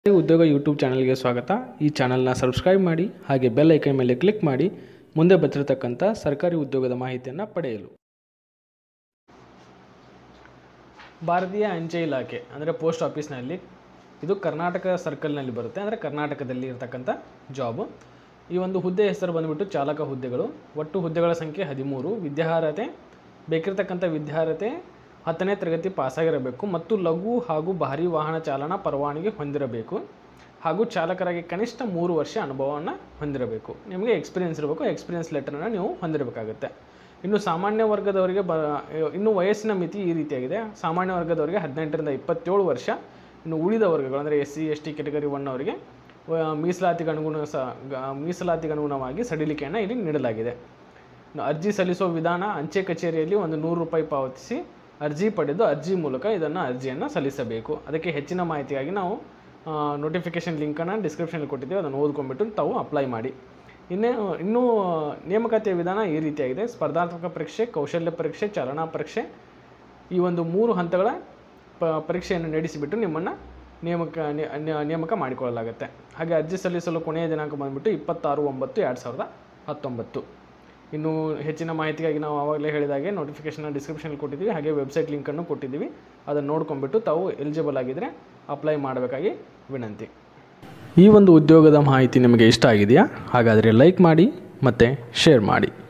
ಉದ್ಯೋಗ ಯೂಟ್ಯೂಬ್ ಚಾನಲ್ಗೆ ಸ್ವಾಗತ ಈ ಚಾನಲ್ನ ಸಬ್ಸ್ಕ್ರೈಬ್ ಮಾಡಿ ಹಾಗೆ ಬೆಲ್ ಐಕನ್ ಮೇಲೆ ಕ್ಲಿಕ್ ಮಾಡಿ ಮುಂದೆ ಬರ್ತಿರತಕ್ಕಂಥ ಸರ್ಕಾರಿ ಉದ್ಯೋಗದ ಮಾಹಿತಿಯನ್ನು ಪಡೆಯಲು ಭಾರತೀಯ ಅಂಚೆ ಇಲಾಖೆ ಅಂದರೆ ಪೋಸ್ಟ್ ಆಫೀಸ್ನಲ್ಲಿ ಇದು ಕರ್ನಾಟಕ ಸರ್ಕಲ್ನಲ್ಲಿ ಬರುತ್ತೆ ಅಂದರೆ ಕರ್ನಾಟಕದಲ್ಲಿ ಇರತಕ್ಕಂಥ ಜಾಬು ಈ ಒಂದು ಹುದ್ದೆ ಹೆಸರು ಬಂದುಬಿಟ್ಟು ಚಾಲಕ ಹುದ್ದೆಗಳು ಒಟ್ಟು ಹುದ್ದೆಗಳ ಸಂಖ್ಯೆ ಹದಿಮೂರು ವಿದ್ಯಾರ್ಹತೆ ಬೇಕಿರತಕ್ಕಂಥ ವಿದ್ಯಾರ್ಹತೆ ಹತ್ತನೇ ತರಗತಿ ಪಾಸಾಗಿರಬೇಕು ಮತ್ತು ಲಘು ಹಾಗೂ ಭಾರೀ ವಾಹನ ಚಾಲನಾ ಪರವಾನಗಿ ಹೊಂದಿರಬೇಕು ಹಾಗೂ ಚಾಲಕರಾಗಿ ಕನಿಷ್ಠ ಮೂರು ವರ್ಷ ಅನುಭವವನ್ನು ಹೊಂದಿರಬೇಕು ನಿಮಗೆ ಎಕ್ಸ್ಪೀರಿಯನ್ಸ್ ಇರಬೇಕು ಎಕ್ಸ್ಪೀರಿಯನ್ಸ್ ಲೆಟರನ್ನು ನೀವು ಹೊಂದಿರಬೇಕಾಗುತ್ತೆ ಇನ್ನು ಸಾಮಾನ್ಯ ವರ್ಗದವರಿಗೆ ಬ ಇನ್ನು ವಯಸ್ಸಿನ ಮಿತಿ ಈ ರೀತಿಯಾಗಿದೆ ಸಾಮಾನ್ಯ ವರ್ಗದವರಿಗೆ ಹದಿನೆಂಟರಿಂದ ಇಪ್ಪತ್ತೇಳು ವರ್ಷ ಇನ್ನು ಉಳಿದ ವರ್ಗಗಳು ಅಂದರೆ S C S T category one ಅವರಿಗೆ ವ- ಮೀಸಲಾತಿಗೆ ಅನುಗುಣ ಸ ಗ- ಮೀಸಲಾತಿಗೆ ಅನುಗುಣವಾಗಿ ಸಡಿಲಿಕೆಯನ್ನು ಇಲ್ಲಿ ನೀಡಲಾಗಿದೆ ಇನ್ನು ಅರ್ಜಿ ಸಲ್ಲಿಸುವ ವಿಧಾನ ಅಂಚೆ ಕಚೇರಿಯಲ್ಲಿ ಒಂದು ನೂರು ರೂಪಾಯಿ ಪಾವತಿಸಿ ಅರ್ಜಿ ಪಡೆದು ಅರ್ಜಿ ಮೂಲಕ ಇದನ್ನು ಅರ್ಜಿಯನ್ನು ಸಲ್ಲಿಸಬೇಕು ಅದಕ್ಕೆ ಹೆಚ್ಚಿನ ಮಾಹಿತಿಗಾಗಿ ನಾವು ನೋಟಿಫಿಕೇಷನ್ ಲಿಂಕನ್ನು ಡಿಸ್ಕ್ರಿಪ್ಷನಲ್ಲಿ ಕೊಟ್ಟಿದ್ದೀವಿ ಅದನ್ನು ಓದ್ಕೊಂಡ್ಬಿಟ್ಟು ತಾವು ಅಪ್ಲೈ ಮಾಡಿ ಇನ್ನೇ ಇನ್ನೂ ನೇಮಕಾತಿಯ ವಿಧಾನ ಈ ರೀತಿಯಾಗಿದೆ ಸ್ಪರ್ಧಾತ್ಮಕ ಪರೀಕ್ಷೆ ಕೌಶಲ್ಯ ಪರೀಕ್ಷೆ ಚಾಲನಾ ಪರೀಕ್ಷೆ ಈ ಒಂದು ಮೂರು ಹಂತಗಳ ಪ ಪರೀಕ್ಷೆಯನ್ನು ನಡೆಸಿಬಿಟ್ಟು ನಿಮ್ಮನ್ನು ನೇಮಕ ನೇ- ನೇ- ನೇಮಕ ಮಾಡಿಕೊಳ್ಳಲಾಗುತ್ತೆ ಹಾಗೆ ಅರ್ಜಿ ಸಲ್ಲಿಸಲು ಕೊನೆಯ ದಿನಾಂಕ ಬಂದುಬಿಟ್ಟು ಇಪ್ಪತ್ತಾರು ಒಂಬತ್ತು ಎರಡು ಸಾವಿರದ ಹತ್ತೊಂಬತ್ತು ಇನ್ನು ಹೆಚ್ಚಿನ ಮಾಹಿತಿಗಾಗಿ ನಾವು ಆವಾಗಲೇ ಹೇಳಿದಾಗೆ ನೋಟಿಫಿಕೇಷನ್ನ ಡಿಸ್ಕ್ರಿಪ್ಷನಲ್ಲಿ ಕೊಟ್ಟಿದ್ದೀವಿ ಹಾಗೆ ವೆಬ್ಸೈಟ್ ಲಿಂಕನ್ನು ಕೊಟ್ಟಿದ್ದೀವಿ ಅದನ್ನು ನೋಡ್ಕೊಂಡ್ಬಿಟ್ಟು ತಾವು ಎಲಿಜಿಬಲ್ ಆಗಿದ್ದರೆ ಅಪ್ಲೈ ಮಾಡಬೇಕಾಗಿ ವಿನಂತಿ ಈ ಒಂದು ಉದ್ಯೋಗದ ಮಾಹಿತಿ ನಿಮಗೆ ಇಷ್ಟ ಆಗಿದೆಯಾ ಹಾಗಾದರೆ ಲೈಕ್ ಮಾಡಿ ಮತ್ತು ಶೇರ್ ಮಾಡಿ